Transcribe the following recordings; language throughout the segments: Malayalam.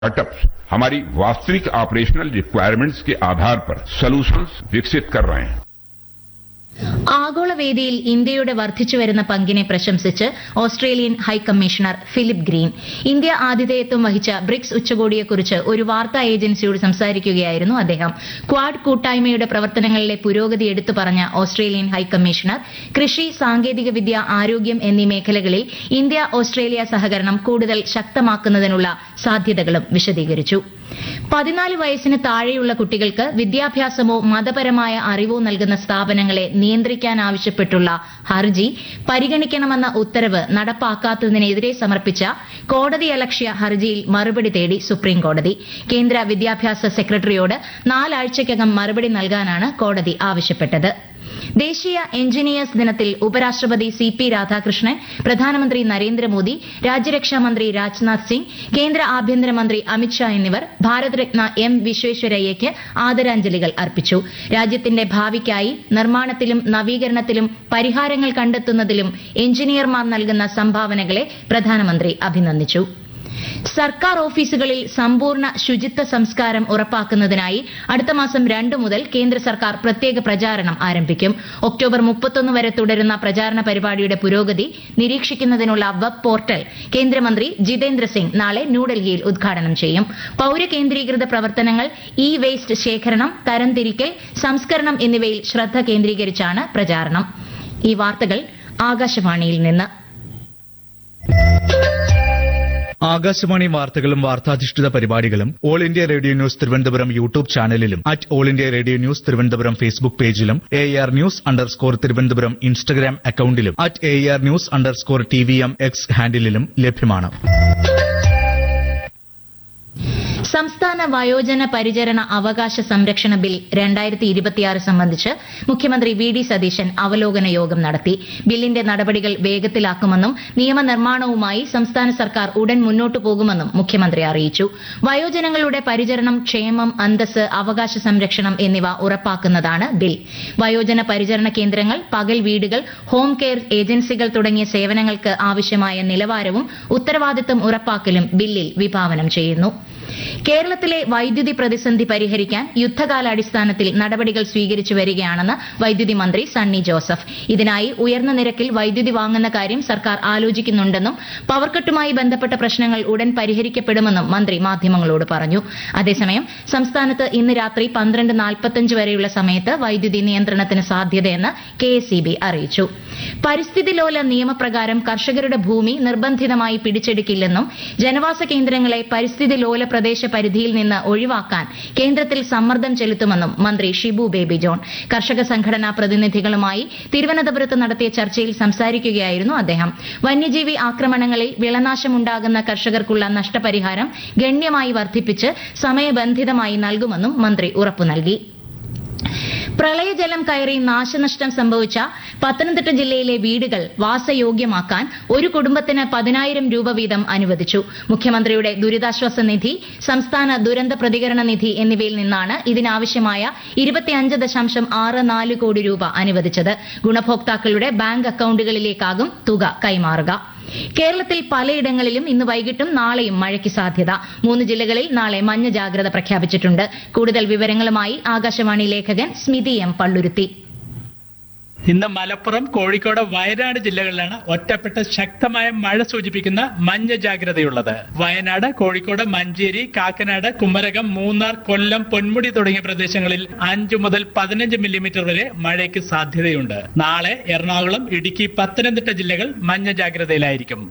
स्टार्टअप्स हमारी वास्तविक ऑपरेशनल रिक्वायरमेंट्स के आधार पर सॉल्यूशंस विकसित कर रहे हैं ആഗോളവേദിയിൽ ഇന്ത്യയുടെ വർദ്ധിച്ചുവരുന്ന പങ്കിനെ പ്രശംസിച്ച് Australian high commissioner Philip Green India ആതിഥേയത്വം വഹിച്ച ബ്രിക്സ് ഉച്ചകോടിയെക്കുറിച്ച് ഒരു വാർത്താ ഏജൻസിയോട് സംസാരിക്കുകയായിരുന്നു അദ്ദേഹം ക്വാഡ് കൂട്ടായ്മയുടെ പ്രവർത്തനങ്ങളിലെ പുരോഗതി എടുത്തു പറഞ്ഞ ഓസ്ട്രേലിയൻ ഹൈക്കമ്മീഷണർ കൃഷി സാങ്കേതികവിദ്യ ആരോഗ്യം എന്നീ മേഖലകളിൽ ഇന്ത്യ ഓസ്ട്രേലിയ സഹകരണം കൂടുതൽ ശക്തമാക്കുന്നതിനുള്ള സാധ്യതകളും വിശദീകരിച്ചു പതിനാല് വയസ്സിന് താഴെയുള്ള കുട്ടികൾക്ക് വിദ്യാഭ്യാസമോ മതപരമായ അറിവോ നൽകുന്ന സ്ഥാപനങ്ങളെ നിയന്ത്രിക്കാനാവശ്യപ്പെട്ടുള്ള ഹർജി പരിഗണിക്കണമെന്ന ഉത്തരവ് നടപ്പാക്കാത്തതിനെതിരെ സമർപ്പിച്ച കോടതിയലക്ഷ്യ ഹർജിയിൽ മറുപടി തേടി സുപ്രീംകോടതി കേന്ദ്ര വിദ്യാഭ്യാസ സെക്രട്ടറിയോട് നാലാഴ്ചയ്ക്കകം മറുപടി നൽകാനാണ് കോടതി ആവശ്യപ്പെട്ടത് ദേശീയ എഞ്ചിനീയേഴ്സ് ദിനത്തിൽ ഉപരാഷ്ട്രപതി സി പി രാധാകൃഷ്ണൻ പ്രധാനമന്ത്രി നരേന്ദ്രമോദി രാജ്യരക്ഷാമന്ത്രി രാജ്നാഥ് സിംഗ് കേന്ദ്ര ആഭ്യന്തരമന്ത്രി അമിത്ഷാ എന്നിവർ ഭാരതരത്ന എം വിശ്വേശ്വരയ്യയ്ക്ക് ആദരാഞ്ജലികൾ അർപ്പിച്ചു രാജ്യത്തിന്റെ ഭാവിക്കായി നിർമ്മാണത്തിലും നവീകരണത്തിലും പരിഹാരങ്ങൾ കണ്ടെത്തുന്നതിലും എഞ്ചിനീയർമാർ നൽകുന്ന സംഭാവനകളെ പ്രധാനമന്ത്രി അഭിനന്ദിച്ചു സർക്കാർ ഓഫീസുകളിൽ സമ്പൂർണ്ണ ശുചിത്വ സംസ്കാരം ഉറപ്പാക്കുന്നതിനായി അടുത്ത മാസം രണ്ട് മുതൽ കേന്ദ്ര സർക്കാർ പ്രത്യേക പ്രചാരണം ആരംഭിക്കും ഒക്ടോബർ മുപ്പത്തൊന്ന് വരെ തുടരുന്ന പ്രചാരണ പരിപാടിയുടെ പുരോഗതി നിരീക്ഷിക്കുന്നതിനുള്ള വെബ് പോർട്ടൽ കേന്ദ്രമന്ത്രി ജിതേന്ദ്ര സിംഗ് നാളെ ന്യൂഡൽഹിയിൽ ഉദ്ഘാടനം ചെയ്യും പൌരകേന്ദ്രീകൃത പ്രവർത്തനങ്ങൾ ഇ വേസ്റ്റ് ശേഖരണം തരംതിരിക്കൽ സംസ്കരണം എന്നിവയിൽ ശ്രദ്ധ കേന്ദ്രീകരിച്ചാണ് പ്രചാരണം ഈ വാർത്തകൾ ആകാശവാണിയിൽ നിന്ന് ആകാശവാണി വാർത്തകളും വാർത്താധിഷ്ഠിത പരിപാടികളും all India radio news Thiruvananthapuram YouTube ചാനലിലും at all India radio news Thiruvananthapuram Facebook പേജിലും A R news underscore Thiruvananthapuram Instagram അക്കൌണ്ടിലും at A R news underscore T V M X ഹാൻഡിലും ലഭ്യമാണ് സംസ്ഥാന വയോജന പരിചരണ അവകാശ സംരക്ഷണ ബിൽ രണ്ടായിരത്തി ഇരുപത്തിയാറ് സംബന്ധിച്ച് മുഖ്യമന്ത്രി വി ഡി സതീശൻ അവലോകന യോഗം നടത്തി ബില്ലിന്റെ നടപടികൾ വേഗത്തിലാക്കുമെന്നും നിയമനിർമ്മാണവുമായി സംസ്ഥാന സർക്കാർ ഉടൻ മുന്നോട്ടു പോകുമെന്നും മുഖ്യമന്ത്രി അറിയിച്ചു വയോജനങ്ങളുടെ പരിചരണം ക്ഷേമം അന്തസ് അവകാശ സംരക്ഷണം എന്നിവ ഉറപ്പാക്കുന്നതാണ് ബിൽ വയോജന പരിചരണ കേന്ദ്രങ്ങൾ പകൽ വീടുകൾ ഹോം കെയർ ഏജൻസികൾ തുടങ്ങിയ സേവനങ്ങൾക്ക് ആവശ്യമായ നിലവാരവും ഉത്തരവാദിത്തം ഉറപ്പാക്കലും ബില്ലിൽ വിഭാവനം ചെയ്യുന്നു കേരളത്തിലെ വൈദ്യുതി പ്രതിസന്ധി പരിഹരിക്കാൻ യുദ്ധകാലാടിസ്ഥാനത്തിൽ നടപടികൾ സ്വീകരിച്ചു വരികയാണെന്ന് വൈദ്യുതി മന്ത്രി സണ്ണി ജോസഫ് ഇതിനായി ഉയർന്ന നിരക്കിൽ വൈദ്യുതി വാങ്ങുന്ന കാര്യം സർക്കാർ ആലോചിക്കുന്നുണ്ടെന്നും പവർക്കട്ടുമായി ബന്ധപ്പെട്ട പ്രശ്നങ്ങൾ ഉടൻ പരിഹരിക്കപ്പെടുമെന്നും മന്ത്രി മാധ്യമങ്ങളോട് പറഞ്ഞു അതേസമയം സംസ്ഥാനത്ത് ഇന്ന് രാത്രി പന്ത്രണ്ട് നാൽപ്പത്തഞ്ച് വരെയുള്ള സമയത്ത് വൈദ്യുതി നിയന്ത്രണത്തിന് സാധ്യതയെന്ന് കെ അറിയിച്ചു പരിസ്ഥിതി ലോല നിയമപ്രകാരം കർഷകരുടെ ഭൂമി നിർബന്ധിതമായി പിടിച്ചെടുക്കില്ലെന്നും ജനവാസ കേന്ദ്രങ്ങളെ പരിസ്ഥിതി ലോല പ്രദേശ പരിധിയിൽ നിന്ന് ഒഴിവാക്കാൻ കേന്ദ്രത്തിൽ സമ്മർദ്ദം ചെലുത്തുമെന്നും മന്ത്രി ഷിബു ബേബി ജോൺ കർഷക സംഘടനാ പ്രതിനിധികളുമായി തിരുവനന്തപുരത്ത് നടത്തിയ ചർച്ചയിൽ സംസാരിക്കുകയായിരുന്നു അദ്ദേഹം വന്യജീവി ആക്രമണങ്ങളിൽ വിളനാശമുണ്ടാകുന്ന കർഷകർക്കുള്ള നഷ്ടപരിഹാരം ഗണ്യമായി വർദ്ധിപ്പിച്ച് സമയബന്ധിതമായി നൽകുമെന്നും മന്ത്രി ഉറപ്പു നൽകി പ്രളയജലം കയറി നാശനഷ്ടം സംഭവിച്ച പത്തനംതിട്ട ജില്ലയിലെ വീടുകൾ വാസയോഗ്യമാക്കാൻ ഒരു കുടുംബത്തിന് പതിനായിരം രൂപ വീതം അനുവദിച്ചു മുഖ്യമന്ത്രിയുടെ ദുരിതാശ്വാസ നിധി സംസ്ഥാന ദുരന്ത പ്രതികരണ നിധി എന്നിവയിൽ നിന്നാണ് ഇതിനാവശ്യമായ ഇരുപത്തിയഞ്ച് ദശാംശം ആറ് നാല് കോടി രൂപ അനുവദിച്ചത് ഗുണഭോക്താക്കളുടെ ബാങ്ക് അക്കൌണ്ടുകളിലേക്കാകും തുക കൈമാറുക കേരളത്തിൽ പലയിടങ്ങളിലും ഇന്ന് വൈകിട്ടും നാളെയും മഴയ്ക്ക് സാധ്യത മൂന്ന് ജില്ലകളിൽ നാളെ മഞ്ഞ ജാഗ്രത പ്രഖ്യാപിച്ചിട്ടുണ്ട് കൂടുതൽ വിവരങ്ങളുമായി ആകാശവാണി ലേഖകൻ സ്മിതി എം പള്ളുരുത്തി ഇന്ന് മലപ്പുറം കോഴിക്കോട് വയനാട് ജില്ലകളിലാണ് ഒറ്റപ്പെട്ട ശക്തമായ മഴ സൂചിപ്പിക്കുന്ന മഞ്ഞ ജാഗ്രതയുള്ളത് വയനാട് കോഴിക്കോട് മഞ്ചേരി കാക്കനാട് കുമരകം മൂന്നാർ കൊല്ലം പൊന്മുടി തുടങ്ങിയ പ്രദേശങ്ങളിൽ അഞ്ചു മുതൽ പതിനഞ്ച് മില്ലിമീറ്റർ വരെ മഴയ്ക്ക് സാധ്യതയുണ്ട് നാളെ എറണാകുളം ഇടുക്കി പത്തനംതിട്ട ജില്ലകൾ മഞ്ഞ ജാഗ്രതയിലായിരിക്കും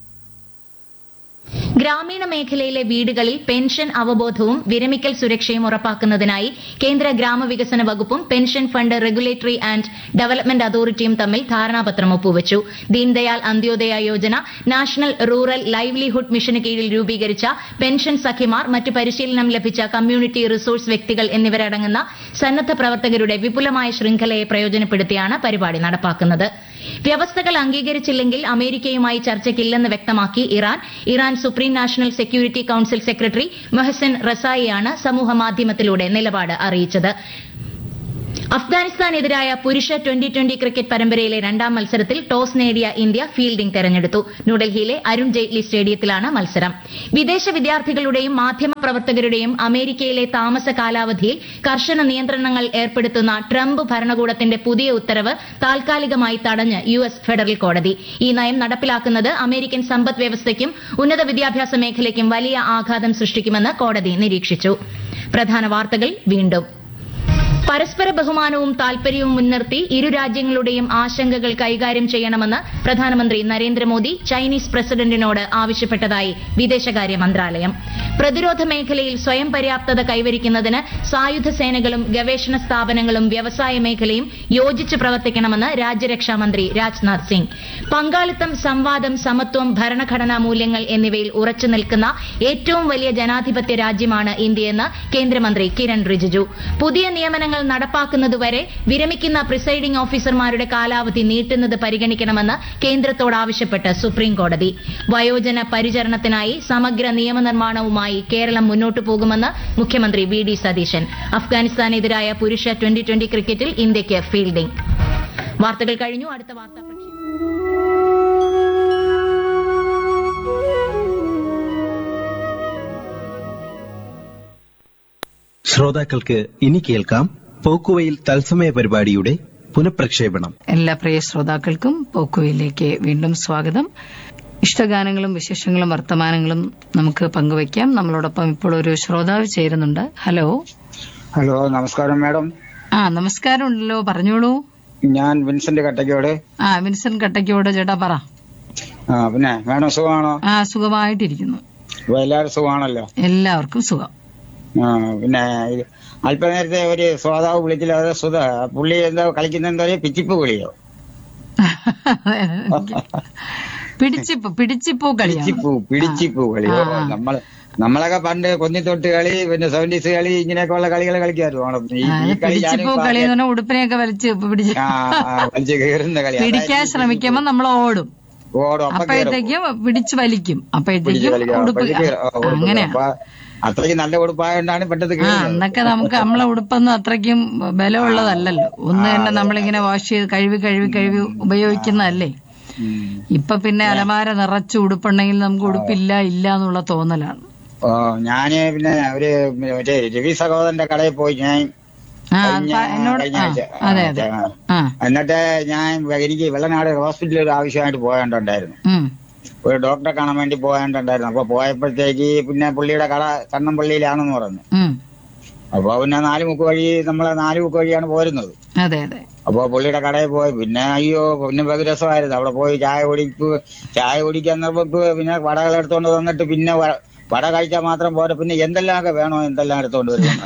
ഗ്രാമീണ മേഖലയിലെ വീടുകളിൽ പെൻഷൻ അവബോധവും വിരമിക്കൽ സുരക്ഷയും ഉറപ്പാക്കുന്നതിനായി കേന്ദ്ര ഗ്രാമവികസന വകുപ്പും pension fund regulatory and development അതോറിറ്റിയും തമ്മിൽ ധാരണാപത്രം ഒപ്പുവച്ചു Deendayal Antyodaya Yojana national rural livelihood മിഷന് കീഴിൽ രൂപീകരിച്ച പെൻഷൻ സഖിമാർ മറ്റ് പരിശീലനം ലഭിച്ച കമ്മ്യൂണിറ്റി റിസോഴ്സ് വ്യക്തികൾ എന്നിവരടങ്ങുന്ന സന്നദ്ധ പ്രവർത്തകരുടെ വിപുലമായ ശൃംഖലയെ പ്രയോജനപ്പെടുത്തിയാണ് പരിപാടി നടപ്പാക്കുന്നത് വ്യവസ്ഥകൾ അംഗീകരിച്ചില്ലെങ്കിൽ അമേരിക്കയുമായി ചർച്ചയ്ക്കില്ലെന്ന് വ്യക്തമാക്കി Iran Iran supreme national security council secretary Mohsen റസായിയാണ് സമൂഹമാധ്യമത്തിലൂടെ നിലപാട് അറിയിച്ചത് അഫ്ഗാനിസ്ഥാനെതിരായ പുരുഷ ട്വന്റി ട്വന്റി ക്രിക്കറ്റ് പരമ്പരയിലെ രണ്ടാം മത്സരത്തിൽ ടോസ് നേടിയ ഇന്ത്യ ഫീൽഡിംഗ് തെരഞ്ഞെടുത്തു ന്യൂഡൽഹിയിലെ അരുൺ ജെയ്റ്റ്ലി സ്റ്റേഡിയത്തിലാണ് മത്സരം വിദേശ വിദ്യാർത്ഥികളുടെയും മാധ്യമ പ്രവർത്തകരുടെയും അമേരിക്കയിലെ താമസ കാലാവധിയിൽ കർശന നിയന്ത്രണങ്ങൾ ഏർപ്പെടുത്തുന്ന ട്രംപ് ഭരണകൂടത്തിന്റെ പുതിയ ഉത്തരവ് താൽക്കാലികമായി തടഞ്ഞ് യു എസ് ഫെഡറൽ കോടതി ഈ നയം നടപ്പിലാക്കുന്നത് അമേരിക്കൻ സമ്പദ് വ്യവസ്ഥയ്ക്കും ഉന്നത വിദ്യാഭ്യാസ മേഖലയ്ക്കും വലിയ ആഘാതം സൃഷ്ടിക്കുമെന്ന് കോടതി നിരീക്ഷിച്ചു പ്രധാന വാർത്തകൾ വീണ്ടും പരസ്പര ബഹുമാനവും താൽപര്യവും മുൻനിർത്തി ഇരു രാജ്യങ്ങളുടെയും ആശങ്കകൾ കൈകാര്യം ചെയ്യണമെന്ന് പ്രധാനമന്ത്രി നരേന്ദ്രമോദി ചൈനീസ് പ്രസിഡന്റിനോട് ആവശ്യപ്പെട്ടതായി വിദേശകാര്യ മന്ത്രാലയം പ്രതിരോധ മേഖലയിൽ സ്വയം പര്യാപ്തത കൈവരിക്കുന്നതിന് സായുധ സേനകളും ഗവേഷണ സ്ഥാപനങ്ങളും വ്യവസായ മേഖലയും യോജിച്ച് പ്രവർത്തിക്കണമെന്ന് രാജ്യരക്ഷാ മന്ത്രി രാജ്നാഥ് സിംഗ് പങ്കാളിത്തം സംവാദം സമത്വം ഭരണഘടനാ മൂല്യങ്ങൾ എന്നിവയിൽ ഉറച്ചു നിൽക്കുന്ന ഏറ്റവും വലിയ ജനാധിപത്യ രാജ്യമാണ് ഇന്ത്യയെന്ന് കേന്ദ്രമന്ത്രി കിരൺ റിജിജു പുതിയ നിയമനങ്ങൾ നടപ്പാക്കുന്നതുവരെ വിരമിക്കുന്ന പ്രിസൈഡിംഗ് ഓഫീസർമാരുടെ കാലാവധി നീട്ടുന്നത് പരിഗണിക്കണമെന്ന് കേന്ദ്രത്തോട് ആവശ്യപ്പെട്ട് സുപ്രീം കോടതി വയോജന പരിചരണത്തിനായി സമഗ്ര നിയമനിർമ്മാണവുമായി കേരളം മുന്നോട്ടു പോകുമെന്ന് മുഖ്യമന്ത്രി വി ഡി സതീശൻ അഫ്ഗാനിസ്ഥാനെതിരായ പുരുഷ ട്വന്റി ട്വന്റി ക്രിക്കറ്റിൽ ഇന്ത്യയ്ക്ക് ഫീൽഡിംഗ് വാർത്തകൾ കഴിഞ്ഞു അടുത്ത വാർത്താ പ്രക്ഷേപണം ശ്രോതാക്കൾക്ക് ഇനി കേൾക്കാം പോക്കുവയിൽ തത്സമയ പരിപാടിയുടെ പുനഃപ്രക്ഷേപണം എല്ലാ പ്രിയ ശ്രോതാക്കൾക്കും പോക്കുവയിലേക്ക് വീണ്ടും സ്വാഗതം ഇഷ്ടഗാനങ്ങളും വിശേഷങ്ങളും വർത്തമാനങ്ങളും നമുക്ക് പങ്കുവയ്ക്കാം നമ്മളോടൊപ്പം ഇപ്പോൾ ഒരു ശ്രോതാവ് ചേരുന്നുണ്ട് ഹലോ ഹലോ നമസ്കാരം മാഡം ആ നമസ്കാരം ഉണ്ടല്ലോ പറഞ്ഞോളൂ ഞാൻ വിൻസെന്റ് കട്ടക്കോട് ആ വിൻസെന്റ് കട്ടയ്ക്കോട് ചേട്ടാ പറ ആ പിന്നെ മാഡം സുഖമാണോ ആ സുഖമായിട്ടിരിക്കുന്നു ഇപ്പൊ എല്ലാവരും സുഖമാണല്ലോ എല്ലാവർക്കും സുഖം ആ പിന്നെ ഇത് അല്പനേരത്തെ ഒരു ശ്രോതാവ് വിളിച്ചില്ല അത് സുധ പുള്ളി എന്താ കളിക്കുന്ന എന്താ പറയുക പിച്ചിപ്പ് കളിയോ പിടിച്ചിപ്പൂ പിടിച്ചിപ്പൂ കളിയാണ് പിച്ചിപ്പൂ പിടിച്ചിപ്പൂ കളിയോ ആ, ആ. നമ്മള് നമ്മളൊക്കെ പണ്ട് കൊന്നിത്തൊട്ട് കളി പിന്നെ സെവന്റീസ് കളി ഇങ്ങനെയൊക്കെ ഉള്ള കളികൾ കളിക്കായിരുന്നു ഓണം. ഈ- ആ, ഈ അത് കളി പിടിച്ചിപ്പൂ ഞാനും കളി എന്ന് പറഞ്ഞാൽ ഉടുപ്പിനെയൊക്കെ വലിച്ച് പിടിച്ച് ആ, ആ, വലിച്ച് കയറുന്ന കളി പിടിക്കാൻ അതായത് ശ്രമിക്കുമ്പോ നമ്മൾ ഓടും ഓടും അപ്പൊ കയറും. അപ്പോഴത്തേക്കും പിടിച്ചു വലിക്കും പിടിച്ച് അപ്പോഴത്തേക്കും കളിക്കാം. ഉടുപ്പ് അപ്പോഴത്തേക്ക് ആ, ഉടുപ്പ് അങ്ങനെയാ അപ്പൊ അത്രയ്ക്ക് നല്ല ഉടുപ്പായോണ്ടാണ് പെട്ടെന്ന് ആ കയറുന്നത് അന്നൊക്കെ നമുക്ക് നമ്മളെ ഉടുപ്പൊന്നും അത്രയ്ക്കും ബലമുള്ളതല്ലല്ലോ ഒന്ന് തന്നെ നമ്മളിങ്ങനെ വാഷ് ചെയ്ത് കഴുകി കഴുകി കഴുകി ഉപയോഗിക്കുന്നതല്ലേ ഉം. ഇപ്പൊ പിന്നെ അലമാര നിറച്ച് ഉടുപ്പുണ്ടെങ്കിൽ നമുക്ക് ഉടുപ്പില്ല ഇല്ല എന്നുള്ള തോന്നലാണ് ഓ ഞാന് പിന്നെ ഒരു മറ്റേ രവി സഹോദരന്റെ കടയിൽ പോയി ഞാൻ ആ കഴിഞ്ഞ- പ- എന്നോട് കഴിഞ്ഞ ആ ആഴ്ച. അതെ അതെ ആ. ആ എന്നിട്ട് ഞാൻ എനിക്ക് വെള്ളനാട് ഹോസ്പിറ്റലിൽ ഒരു ആവശ്യമായിട്ട് പോയേണ്ടുണ്ടായിരുന്നു ഉം ഒരു ഡോക്ടറെ കാണാൻ വേണ്ടി പോയേണ്ടുണ്ടായിരുന്നു അപ്പൊ പോയപ്പോഴത്തേക്ക് പിന്നെ പുള്ളിയുടെ കട കണ്ണമ്പള്ളിയിലാണെന്ന് പറഞ്ഞു ഉം അപ്പൊ പിന്നെ നാല് മുക്ക് വഴി നമ്മളെ നാല് മുക്ക് വഴിയാണ് പോരുന്നത് അതെ അതെ അപ്പൊ പുള്ളിയുടെ കടയിൽ പോയി പിന്നെ അയ്യോ പിന്നെ ബഹുരസമായിരുന്നു അവിടെ പോയി ചായ കുടിപ്പ് ചായ കുടിക്കാൻ നിർബന്ധ പിന്നെ വടകൾ എടുത്തോണ്ട് വന്നിട്ട് പിന്നെ വ- വട കഴിച്ചാൽ മാത്രം പോരാ പിന്നെ എന്തെല്ലാമൊക്കെ വേണോ എന്തെല്ലാം എടുത്തോണ്ട് വരും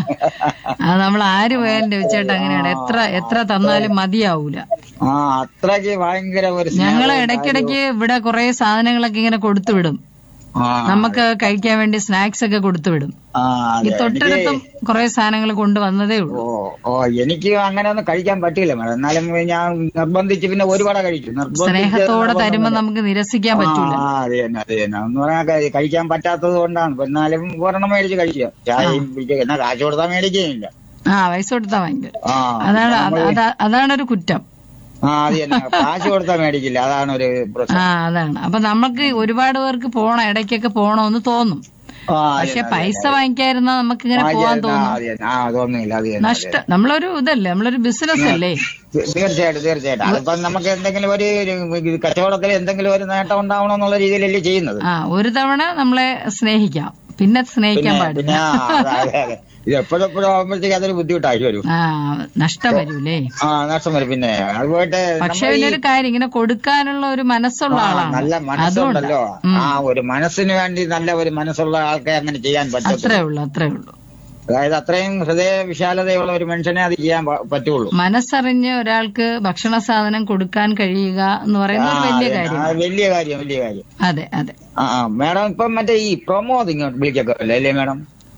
അത് നമ്മൾ ആര് പോയാലും രവിച്ചേട്ടാ അങ്ങനെയാണ് എത്ര എത്ര തന്നാലും മതിയാവൂല ആ അത്രയ്ക്ക് ഭയങ്കര ഒരു സ്നേഹവും ഞങ്ങള് ഇടയ്ക്കിടയ്ക്ക് ഇവിടെ കുറെ സാധനങ്ങളൊക്കെ ഇങ്ങനെ കൊടുത്തുവിടും ആ, നമുക്ക് കഴിക്കാൻ വേണ്ടി സ്നാക്സ് ഒക്കെ കൊടുത്തുവിടും ആ, ഈ അതെ. തൊട്ടടുത്തും കുറെ സാധനങ്ങൾ കൊണ്ടുവന്നതേ ഉള്ളൂ ഓ ഓ എനിക്ക് അങ്ങനെ ഒന്നും കഴിക്കാൻ പറ്റില്ല മേഡം എന്നാലും ഞാൻ നിർബന്ധിച്ച് പിന്നെ ഒരു വട കഴിച്ചു നിർബന്ധിച്ച് സ്നേഹത്തോടെ നിർബന്ധം തരുമ്പോ കൊണ്ട്. നമുക്ക് നിരസിക്കാൻ പറ്റൂല ആ അത് തന്നെ അത് തന്നെ എന്ന് പറഞ്ഞാൽ കഴി- കഴിക്കാൻ പറ്റാത്തത് കൊണ്ടാണ് എന്നാലും ഒരെണ്ണം മേടിച്ച് കഴിക്കുക ചായയും പിടിക്കുക എന്നാ കാശ് കൊടുത്താൽ മേടിക്കുകയില്ല ആ പൈസ കൊടുത്താ വാങ്ങിക്കും ആ അതാണ് അത് അതാ- അതാണ് ഒരു കുറ്റം ആ അത് തന്നെ കാശ് കൊടുത്താൽ മേടിക്കില്ല അതാണ് ഒരു പ്രശ്നം ആ അതാണ് അപ്പൊ നമുക്ക് ഒരുപാട് പേർക്ക് പോണം ഇടയ്ക്കൊക്കെ പോണമെന്ന് തോന്നും ആ, അത് പക്ഷെ തന്നെ, പൈസ അത് തന്നെ. വാങ്ങിക്കാതിരുന്നാ നമുക്ക് ഇങ്ങനെ ആ, പോവാൻ ആ, തോന്നും അത് തന്നെ. ആ തോന്നുന്നില്ല അത് തന്നെ, അത് നഷ്ടം നമ്മളൊരു ഇതല്ലേ നമ്മളൊരു ബിസിനസ് അല്ലേ തീ- തീർച്ചയായിട്ടും തീർച്ചയായിട്ടും അതിപ്പം നമുക്ക് എന്തെങ്കിലും ഒരു ഒരു കച്ചവടത്തിൽ എന്തെങ്കിലും ഒരു നേട്ടം ഉണ്ടാവണമെന്നുള്ള രീതിയിലല്ലേ ചെയ്യുന്നത് ആ ഒരു തവണ നമ്മളെ സ്നേഹിക്കാം പിന്നെ സ്നേഹിക്കാൻ പിന്നെ പാടില്ല പിന്നെ ആ, അതെ, അതെ, അതെ. ഇത് എപ്പോഴും എപ്പോഴും ആകുമ്പോഴത്തേക്ക് അതൊരു ബുദ്ധിമുട്ടായി വരും ആ നഷ്ടം വരൂലേ ആ നഷ്ടം വരും പിന്നെ അത് പോയിട്ട് പക്ഷെ നമ്മൾ ഈ- ഇതിനൊരു കാര്യം ഇങ്ങനെ കൊടുക്കാനുള്ള ഒരു മനസ്സുള്ള ആ, ആളാണ് നല്ല അതുകൊണ്ട് മനസ്സുണ്ടല്ലോ ഉം. ആ ഒരു മനസ്സിന് വേണ്ടി നല്ല ഒരു മനസ്സുള്ള ആൾക്കെ അങ്ങനെ ചെയ്യാൻ അത്രേ പറ്റത്തുള്ളൂ ഉള്ളൂ അത്രേ ഉള്ളൂ അതായത് അത്രയും ഹൃദയ വിശാലതയുള്ള ഒരു മനുഷ്യനെ അത് ചെയ്യാൻ പ- പറ്റുള്ളൂ മനസ്സറിഞ്ഞ് ഒരാൾക്ക് ഭക്ഷണ സാധനം കൊടുക്കാൻ കഴിയുക എന്ന് ആ, പറയുന്നത് ഒരു വലിയ അതെ, ആ, കാര്യമാണ് വലിയ കാര്യം വലിയ കാര്യം അതെ അതെ ആ ആ മാഡം ഇപ്പം മറ്റേ ഈ പ്രമോദ് ഇങ്ങോട്ട് വിളിക്കൊക്കെ അല്ലേ അല്ലേ മാഡം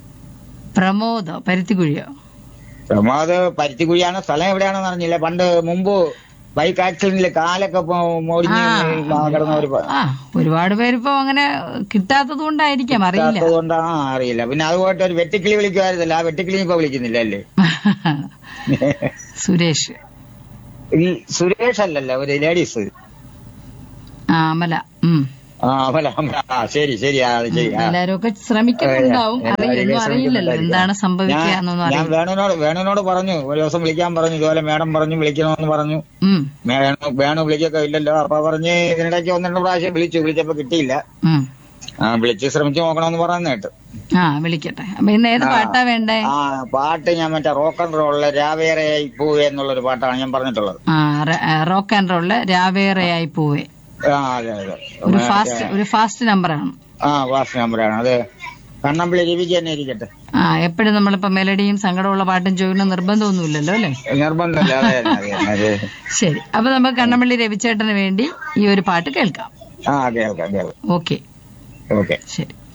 പ്രമോദോ പരുത്തിക്കുഴിയോ പ്രമോദ് പരുത്തിക്കുഴിയാണ് സ്ഥലം എവിടെയാണെന്ന് അറിഞ്ഞില്ല പണ്ട് മുമ്പ് ബൈക്ക് ആക്സിഡന്റിൽ കാലൊക്കെ പോ- ഒടിഞ്ഞ് ആ. കിടന്ന ഒരു പ- ആ ഒരുപാട് പേരിപ്പോ അങ്ങനെ കിട്ടാത്തത് കൊണ്ടായിരിക്കാം അറിയില്ല അതുകൊണ്ടാ അറിയില്ല പിന്നെ അതുപോയിട്ട് ഒരു വെട്ടിക്കിളി വിളിക്കുമായിരുന്നല്ലോ ആ വെട്ടിക്കിളി ഇപ്പൊ വിളിക്കുന്നില്ല അല്ലേ സുരേഷ് ഈ സുരേഷ് അല്ലല്ല ഒരു ലേഡീസ് ആ അമല ഉം ആ അമല അമല ആ ശരി ശരി ആ അത് ശരി ആ. എല്ലാരും ഒക്കെ ശ്രമിക്കുന്നുണ്ടാവും എല്ലാവരും അറിയൊന്നും അറിയില്ലല്ലോ ശ്രമിക്കുന്നുണ്ടായിരിക്കും. എന്താണ് സംഭവിക്കുക എന്നൊന്നും ഞാൻ- ഞാൻ അറിയില്ല വേണുവിനോട് വേണുവിനോട് പറഞ്ഞു ഒരു ദിവസം വിളിക്കാൻ പറഞ്ഞു ഇതുപോലെ മേഡം പറഞ്ഞു വിളിക്കണമെന്ന് പറഞ്ഞു ഉം വേണു വേണു വിളിക്കൊക്കെ ഇല്ലല്ലോ അപ്പൊ പറഞ്ഞ് ഇതിനിടയ്ക്ക് ഒന്ന് രണ്ട് പ്രാവശ്യം വിളിച്ചു വിളിച്ചപ്പോ കിട്ടിയില്ല ഉം ആ വിളിച്ച് ശ്രമിച്ചു നോക്കണമെന്ന് പറയുന്ന കേട്ട് ആ വിളിക്കട്ടെ അപ്പൊ ഇന്ന് ഏത് ആ. പാട്ടാ വേണ്ടേ ആ പാട്ട് ഞാൻ മറ്റേ റോക്ക് ആൻഡ് റോളിലെ രാവേറെയായി പൂവേ എന്നുള്ളൊരു പാട്ടാണ് ഞാൻ പറഞ്ഞിട്ടുള്ളത് ആ റോക്ക് ആൻഡ് റോളില് രാവേറെയായി പോവേ ആ അതെ അതെ ഒരു ഫാസ്റ്റ് ഒരു ഫാസ്റ്റ് നമ്പറാണ് ആ വാസ് നമ്പറാണ് അത് കണ്ണമ്പിളി രവിക്ക് തന്നെ ഇരിക്കട്ടെ ആ എപ്പോഴും നമ്മളിപ്പോ മെലഡിയും സങ്കടമുള്ള പാട്ടും ചോദിക്കുന്ന നിർബന്ധമൊന്നുമില്ലല്ലോ അല്ലേ നിർബന്ധമില്ല അതെ അതെ അതെ ശരി അപ്പൊ നമുക്ക് കണ്ണമ്പള്ളി രവിച്ചേട്ടന് വേണ്ടി ഈ ഒരു പാട്ട് കേൾക്കാം ആ കേൾക്കാം കേൾക്കാം ഓക്കെ ഓക്കെ ശരി